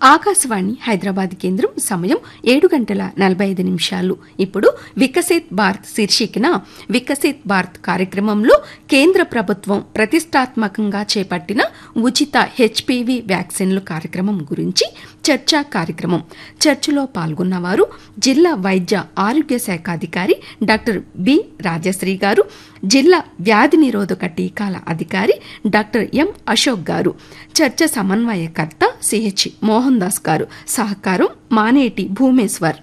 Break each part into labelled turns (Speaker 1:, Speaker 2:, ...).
Speaker 1: ఆకాశవాణి హైదరాబాద్ కేంద్రం సమయం ఏడు గంటల నలభై ఐదు నిమిషాలు ఇప్పుడు వికసిత్ భారత్ శీర్షికన వికసిత్ భారత్ కార్యక్రమంలో కేంద్ర ప్రభుత్వం ప్రతిష్టాత్మకంగా చేపట్టిన ఉచిత హెచ్పివి వ్యాక్సిన్లు కార్యక్రమం గురించి చర్చా కార్యక్రమం చర్చలో పాల్గొన్నవారు జిల్లా వైద్య ఆరోగ్య శాఖ అధికారి డాక్టర్ బి రాజశ్రీ గారు జిల్లా వ్యాధి నిరోధక టీకాల అధికారి డాక్టర్ ఎం అశోక్ గారు చర్చ సమన్వయకర్త సిహెచ్ మోహన్ దాస్ గారు సహకారం మానేటి భూమేశ్వర్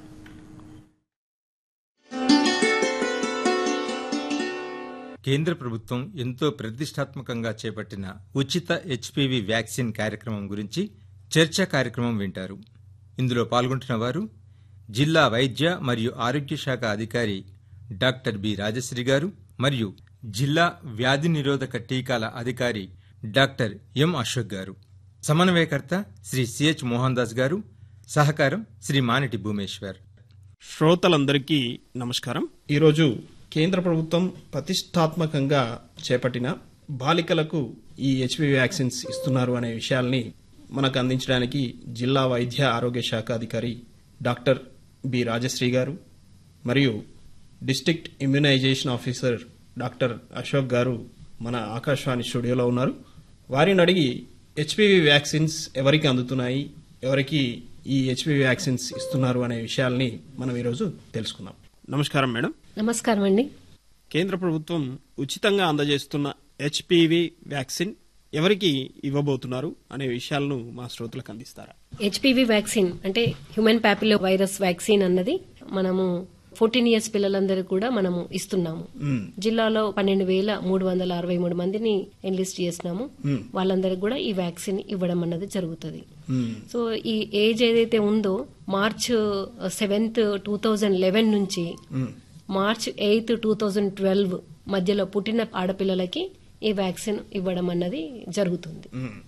Speaker 2: కేంద్ర ప్రభుత్వం ఎంతో ప్రతిష్టాత్మకంగా చేపట్టిన ఉచిత హెచ్పివి వ్యాక్సిన్ కార్యక్రమం గురించి చర్చా కార్యక్రమం వింటారు ఇందులో పాల్గొంటున్న వారు జిల్లా వైద్య మరియు ఆరోగ్య శాఖ అధికారి డాక్టర్ బి రాజశ్రీ గారు మరియు జిల్లా వ్యాధి నిరోధక టీకాల అధికారి డాక్టర్ ఎం అశోక్ గారు సమన్వయకర్త శ్రీ సిహెచ్ మోహన్ దాస్ గారు సహకారం శ్రీ మానిటి భూమేశ్వర్
Speaker 3: శ్రోతలందరికీ నమస్కారం ఈరోజు కేంద్ర ప్రభుత్వం ప్రతిష్టాత్మకంగా చేపట్టిన బాలికలకు ఈ హెచ్పి వ్యాక్సిన్స్ ఇస్తున్నారు అనే విషయాల్ని మనకు అందించడానికి జిల్లా వైద్య ఆరోగ్య శాఖ అధికారి డాక్టర్ బి రాజశ్రీ గారు మరియు district immunization officer doctor Ashok గారు మన ఆకాశవాణి స్టూడియోలో ఉన్నారు వారిని అడిగి హెచ్పివి వ్యాక్సిన్స్ ఎవరికి అందుతున్నాయి ఎవరికి ఈ హెచ్పివి వ్యాక్సిన్స్ ఇస్తున్నారు అనే విషయాల్ని మనం ఈరోజు తెలుసుకుందాం నమస్కారం మేడం
Speaker 4: నమస్కారం అండి
Speaker 3: కేంద్ర ప్రభుత్వం ఉచితంగా అందజేస్తున్న హెచ్పివి వ్యాక్సిన్ ఎవరికి ఇవ్వబోతున్నారు అనే విషయాలను మా శ్రోతలకు అందిస్తారా
Speaker 4: హెచ్పివి వ్యాక్సిన్ అంటే హ్యూమన్ ప్యాపిలో వైరస్ వ్యాక్సిన్ అన్నది మనము ఫోర్టీన్ ఇయర్స్ పిల్లలందరూ కూడా మనము ఇస్తున్నాము జిల్లాలో పన్నెండు వేల మూడు వందల అరవై మూడు మందిని ఎన్లిస్ట్ చేసినాము వాళ్ళందరికీ కూడా ఈ వ్యాక్సిన్ ఇవ్వడం అన్నది జరుగుతుంది సో ఈ ఏజ్ ఏదైతే ఉందో March seventh two thousand eleven నుంచి March eighth two thousand twelve మధ్యలో పుట్టిన ఆడపిల్లలకి ఈ వ్యాక్సిన్ ఇవ్వడం అన్నది జరుగుతుంది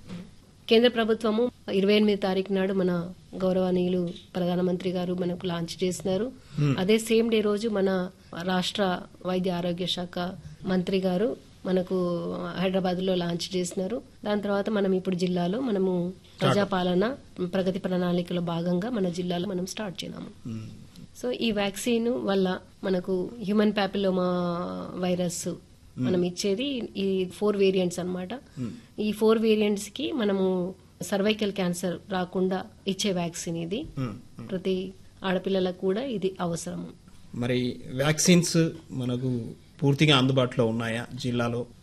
Speaker 4: కేంద్ర ప్రభుత్వము ఇరవై ఎనిమిది తారీఖు నాడు మన గౌరవనీయులు ప్రధానమంత్రి గారు మనకు లాంచ్ చేసినారు అదే సేమ్ డే రోజు మన రాష్ట్ర వైద్య ఆరోగ్య శాఖ మంత్రి గారు మనకు హైదరాబాద్ లో లాంచ్ చేసినారు దాని తర్వాత మనం ఇప్పుడు జిల్లాలో మనము ప్రజాపాలన ప్రగతి ప్రణాళికలో భాగంగా మన జిల్లాలో మనం స్టార్ట్ చేద్దాము సో ఈ వ్యాక్సిన్ వల్ల మనకు హ్యూమన్ ప్యాపిలోమా వైరస్ మనం ఇచ్చేది ఈ ఫోర్ వేరియంట్స్ అన్నమాట ఈ ఫోర్ వేరియంట్స్ కి మనము సర్వైకల్ క్యాన్సర్ రాకుండా ఇచ్చే వ్యాక్సిన్ ఇది ప్రతి ఆడపిల్లలకు కూడా ఇది అవసరము
Speaker 3: మరి వ్యాక్సిన్స్ మనకు పూర్తిగా అందుబాటులో ఉన్నాయా జిల్లాలో